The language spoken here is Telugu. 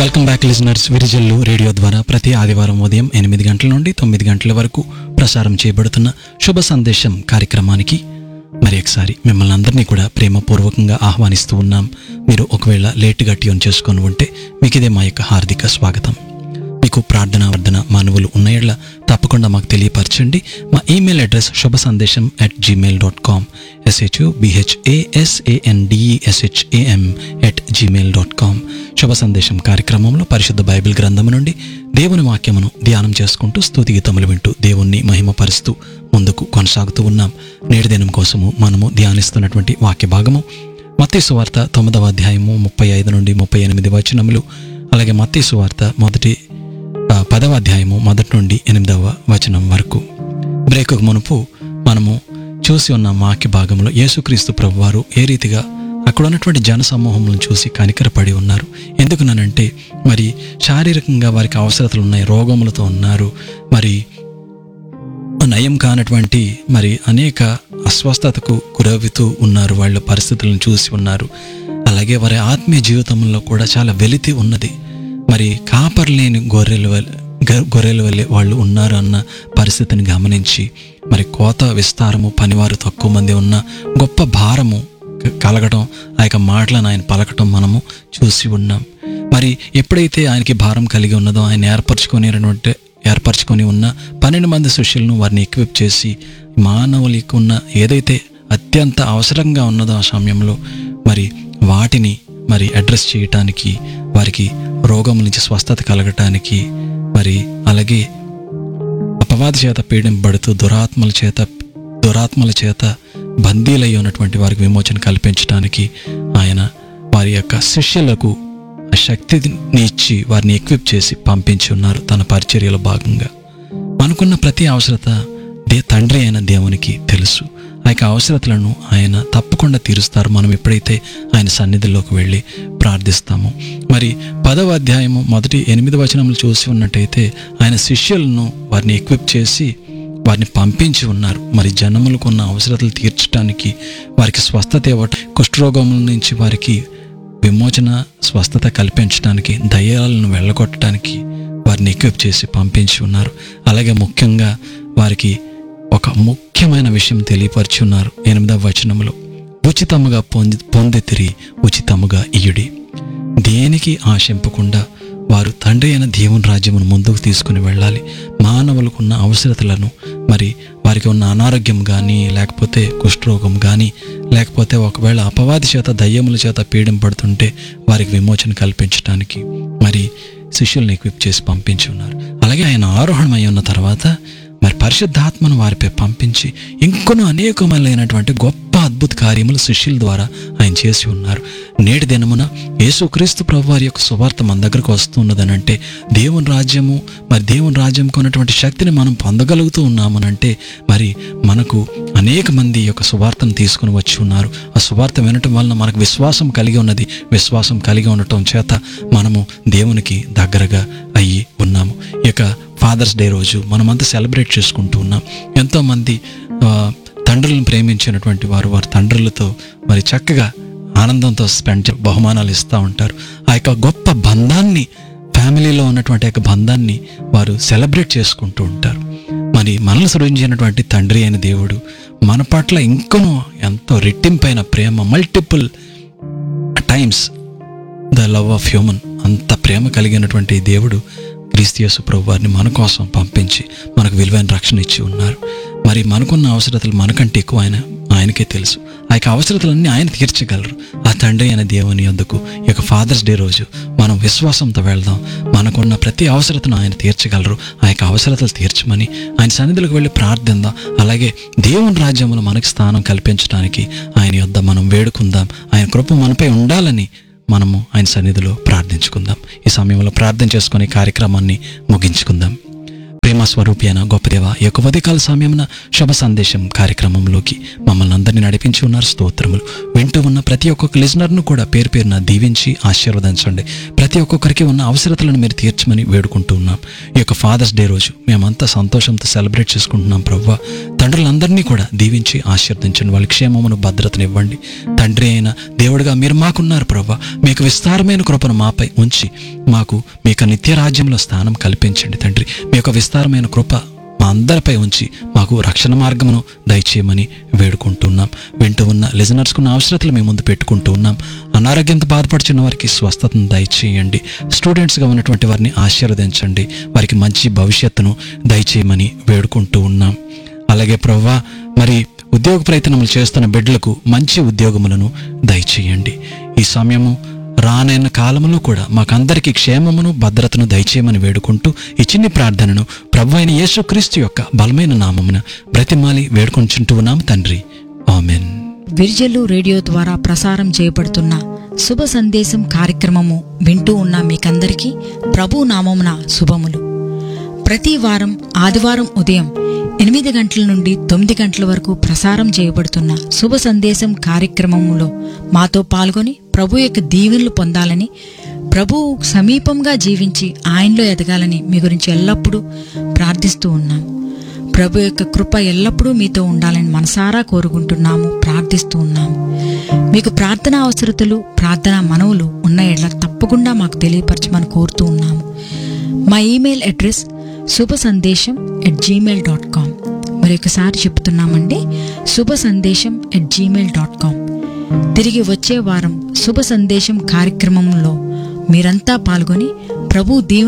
welcome back listeners Virijallu radio ద్వారా ప్రతి ఆదివారం ఉదయం ఎనిమిది గంటల నుండి తొమ్మిది గంటల వరకు ప్రసారం చేయబడుతున్న శుభ సందేశం కార్యక్రమానికి మరి ఒకసారి మిమ్మల్ని అందరినీ కూడా ప్రేమపూర్వకంగా ఆహ్వానిస్తూ ఉన్నాం మీరు ఒకవేళ లేటుగా ట్యూన్ చేసుకొని ఉంటే మీకు ఇదే మా యొక్క హార్దిక స్వాగతం మీకు ప్రార్థన వర్ధన మానవులు ఉన్నాయట్ల తప్పకుండా మాకు తెలియపరచండి మా email address Subha Sandesam at Gmail dot com SHU BHASANDESHAM at Gmail dot com Subha Sandesam కార్యక్రమంలో పరిశుద్ధ బైబిల్ గ్రంథము నుండి దేవుని వాక్యమును ధ్యానం చేసుకుంటూ స్తుతి గీతములు వింటూ దేవుణ్ణి మహిమపరుస్తూ ముందుకు కొనసాగుతూ ఉన్నాం నేటి దినం కోసము మనము ధ్యానిస్తున్నటువంటి వాక్య భాగము మత్తయి సువార్త తొమ్మిదవ అధ్యాయము ముప్పై ఐదు నుండి ముప్పై ఎనిమిది వచనములు అలాగే మత్తయి సువార్త మొదటి ఆ, పదవ అధ్యాయము మొదటి నుండి ఎనిమిదవ వచనం వరకు బ్రేక్ మునుపు మనము చూసి ఉన్న వాక్య భాగంలో యేసుక్రీస్తు ప్రభువారు ఏ రీతిగా అక్కడ ఉన్నటువంటి జన సమూహములను చూసి కనికరపడి ఉన్నారు ఎందుకునంటే మరి శారీరకంగా వారికి అవసరతలు ఉన్నాయి రోగములతో ఉన్నారు మరి నయం కానటువంటి మరి అనేక అస్వస్థతకు గురవుతూ ఉన్నారు వాళ్ళ పరిస్థితులను చూసి ఉన్నారు అలాగే వారి ఆత్మీయ జీవితంలో కూడా చాలా వెలితి ఉన్నది మరి కాపర్లేని గొర్రెల వల్ల గ- గొర్రెల వల్లే వాళ్ళు ఉన్నారు అన్న పరిస్థితిని గమనించి మరి కోత విస్తారము పనివారు తక్కువ మంది ఉన్న గొప్ప భారము క- కలగడం ఆ యొక్క మాటలను ఆయన పలకటం మనము చూసి ఉన్నాం మరి ఎప్పుడైతే ఆయనకి భారం కలిగి ఉన్నదో ఆయన ఏర్పరచుకునేటువంటి ఏర్పరచుకొని ఉన్న పన్నెండు మంది శిష్యులను వారిని ఎక్విప్ చేసి మానవులకు ఉన్న ఏదైతే అత్యంత అవసరంగా ఉన్నదో ఆ సమయంలో మరి వాటిని మరి అడ్రస్ చేయటానికి వారికి రోగం నుంచి స్వస్థత కలగటానికి మరి అలాగే అపవాది చేత పీడింపబడుతూ దురాత్మల చేత దురాత్మల చేత బందీలై ఉన్నటువంటి వారికి విమోచన కల్పించడానికి ఆయన వారి యొక్క శిష్యులకు ఆ శక్తిని ఇచ్చి వారిని ఎక్విప్ చేసి పంపించి ఉన్నారు తన పరిచర్యలో భాగంగా మనకున్న ప్రతి అవసరత దే తండ్రి అయిన దేవునికి తెలుసు ఆ యొక్క అవసరతలను ఆయన తప్పకుండా తీరుస్తారు మనం ఎప్పుడైతే ఆయన సన్నిధిలోకి వెళ్ళి ప్రార్థిస్తామో మరి పదవ అధ్యాయము మొదటి ఎనిమిది వచనములు చూసి ఉన్నట్టయితే ఆయన శిష్యులను వారిని ఎక్విప్ చేసి వారిని పంపించి ఉన్నారు మరి జనములకు ఉన్న అవసరతలు తీర్చడానికి వారికి స్వస్థత ఇవ్వటం కుష్ఠరోగముల నుంచి వారికి విమోచన స్వస్థత కల్పించడానికి దయ్యాలను వెళ్ళగొట్టడానికి వారిని ఎక్విప్ చేసి పంపించి ఉన్నారు అలాగే ముఖ్యంగా వారికి ఒక ముఖ్యమైన విషయం తెలియపరిచి ఉన్నారు ఎనిమిదవ వచనములో ఉచితముగా పొంది పొందితిరి ఉచితముగా ఇయుడి దేనికి ఆశింపకుండా వారు తండ్రి అయిన దేవుని రాజ్యమును ముందుకు తీసుకుని వెళ్ళాలి మానవులకు ఉన్న అవసరతలను మరి వారికి ఉన్న అనారోగ్యం కానీ లేకపోతే కుష్ఠరోగం కానీ లేకపోతే ఒకవేళ అపవాది చేత దయ్యముల చేత పీడింపడుతుంటే వారికి విమోచన కల్పించడానికి మరి శిష్యుల్ని ఎక్విప్ చేసి పంపించి ఉన్నారు అలాగే ఆయన ఆరోహణమై ఉన్న తర్వాత మరి పరిశుద్ధాత్మను వారిపై పంపించి ఇంకొన్ని అనేకమైనటువంటి గొప్ప అద్భుత కార్యములు శిష్యుల ద్వారా ఆయన చేసి ఉన్నారు నేటి దినమున యేసుక్రీస్తు ప్రభు వారి యొక్క సువార్త మన దగ్గరకు వస్తున్నదనంటే దేవుని రాజ్యము మరి దేవుని రాజ్యంకు ఉన్నటువంటి శక్తిని మనం పొందగలుగుతూ ఉన్నామనంటే మరి మనకు అనేక మంది ఈ యొక్క సువార్తను తీసుకుని వచ్చి ఉన్నారు ఆ సువార్త వినటం వలన మనకు విశ్వాసం కలిగి ఉన్నది విశ్వాసం కలిగి ఉండటం చేత మనము దేవునికి దగ్గరగా అయ్యి ఉన్నాము ఈ యొక్క ఫాదర్స్ డే రోజు మనమంతా సెలబ్రేట్ చేసుకుంటూ ఉన్నాం ఎంతోమంది ఆ, తండ్రులను ప్రేమించినటువంటి వారు వారి తండ్రులతో మరి చక్కగా ఆనందంతో స్పెండ్ చే- బహుమానాలు ఇస్తూ ఉంటారు ఆ యొక్క గొప్ప బంధాన్ని ఫ్యామిలీలో ఉన్నటువంటి యొక్క బంధాన్ని వారు సెలబ్రేట్ చేసుకుంటూ ఉంటారు మరి మనల్ని సృజించినటువంటి తండ్రి అయిన దేవుడు మన పట్ల ఇంకొనూ ఎంతో రెట్టింపైన ప్రేమ multiple times the love of human అంత ప్రేమ కలిగినటువంటి దేవుడు క్రీస్తియసు ప్రభు వారిని మన కోసం పంపించి మనకు విలువైన రక్షణ ఇచ్చి ఉన్నారు మరి మనకున్న అవసరతలు మనకంటే ఎక్కువ ఆయన ఆయనకే తెలుసు ఆ యొక్క అవసరతలన్నీ ఆయన తీర్చగలరు ఆ తండ్రి అయిన దేవుని యొద్దకు ఈ యొక్క ఫాదర్స్ డే రోజు మనం విశ్వాసంతో వెళ్దాం మనకున్న ప్రతి అవసరతను ఆయన తీర్చగలరు ఆ యొక్క అవసరతలు తీర్చమని ఆయన సన్నిధిలోకి వెళ్ళి ప్రార్థిద్దాం అలాగే దేవుని రాజ్యంలో మనకి స్థానం కల్పించడానికి ఆయన యొద్ద మనం వేడుకుందాం ఆయన కృప మనపై ఉండాలని మనము ఆయన సన్నిధిలో ప్రార్థించుకుందాం ఈ సమయంలో ప్రార్థన చేసుకునే కార్యక్రమాన్ని ముగించుకుందాం ప్రేమ స్వరూపి అయిన గొప్ప దేవ ఈ యొక్క ఉదయకాల సమయమున శుభ సందేశం కార్యక్రమంలోకి మమ్మల్ని అందరినీ నడిపించి ఉన్నారు స్తోత్రములు వింటూ ఉన్న ప్రతి ఒక్కొక్క లిజనర్ను కూడా పేరు పేరున దీవించి ఆశీర్వదించండి ప్రతి ఒక్కొక్కరికి ఉన్న అవసరతలను మీరు తీర్చమని వేడుకుంటూ ఉన్నాం ఈ యొక్క ఫాదర్స్ డే రోజు మేమంతా సంతోషంతో సెలబ్రేట్ చేసుకుంటున్నాం ప్రవ్వ తండ్రులందరినీ కూడా దీవించి ఆశీర్దించండి వాళ్ళ క్షేమమును భద్రతను ఇవ్వండి తండ్రి అయిన దేవుడిగా మీరు మాకున్నారు ప్రభా మీకు విస్తారమైన కృపను మాపై ఉంచి మాకు మీ యొక్క నిత్య రాజ్యంలో స్థానం కల్పించండి తండ్రి మీ యొక్క విస్తారమైన కృప మా అందరిపై ఉంచి మాకు రక్షణ మార్గమును దయచేయమని వేడుకుంటున్నాం వింటూ ఉన్న లిజనర్స్కున్న అవసరతలు మీ ముందు పెట్టుకుంటూ ఉన్నాం అనారోగ్యంతో బాధపడుచున్న వారికి స్వస్థతను దయచేయండి స్టూడెంట్స్గా ఉన్నటువంటి వారిని ఆశీర్వదించండి వారికి మంచి భవిష్యత్తును దయచేయమని వేడుకుంటూ ఉన్నాం అలాగే ప్రవ్వా మరి ఉద్యోగ ప్రయత్నములు చేస్తున్న బిడ్డలకు మంచి ఉద్యోగములను దయచేయండి ఈ సమయము రానైన కాలంలో కూడా మాకందరికీ క్షేమమును భద్రతను దయచేయమని వేడుకుంటూ ఈ చిన్ని ప్రార్థనను ప్రభు అయిన యేసుక్రీస్తు యొక్క బలమైన నామమున బ్రతిమాలి వేడుకొంచుంటూ ఉన్నాం తండ్రి ఆమెన్ విర్జలు రేడియో ద్వారా ప్రసారం చేయబడుతున్న శుభ సందేశం కార్యక్రమము వింటూ ఉన్న మీకందరికీ ప్రభు నామమున శుభములు ప్రతి వారం ఆదివారం ఉదయం ఎనిమిది గంటల నుండి తొమ్మిది గంటల వరకు ప్రసారం చేయబడుతున్న శుభ సందేశం కార్యక్రమములో మాతో పాల్గొని ప్రభు యొక్క దీవెనలు పొందాలని ప్రభువు సమీపంగా జీవించి ఆయనలో ఎదగాలని మీ గురించి ఎల్లప్పుడూ ప్రార్థిస్తూ ఉన్నాం ప్రభు యొక్క కృప ఎల్లప్పుడూ మీతో ఉండాలని మనసారా కోరుకుంటున్నాము ప్రార్థిస్తూ ఉన్నాము మీకు ప్రార్థన అవసరతలు ప్రార్థన మనవులు ఉన్న ఎడ్ల తప్పకుండా మాకు తెలియపరచమని కోరుతూ ఉన్నాము మా ఈమెయిల్ అడ్రస్ శుభ సందేశం ఎట్ జీమెయిల్ డాట్ కామ్ మరి ఒకసారి చెప్తున్నామండి శుభ సందేశం ఎట్ జీమెయిల్ డాట్ కామ్ తిరిగి వచ్చే వారం శుభ సందేశం కార్యక్రమంలో మీరంతా పాల్గొని ప్రభు దీవెన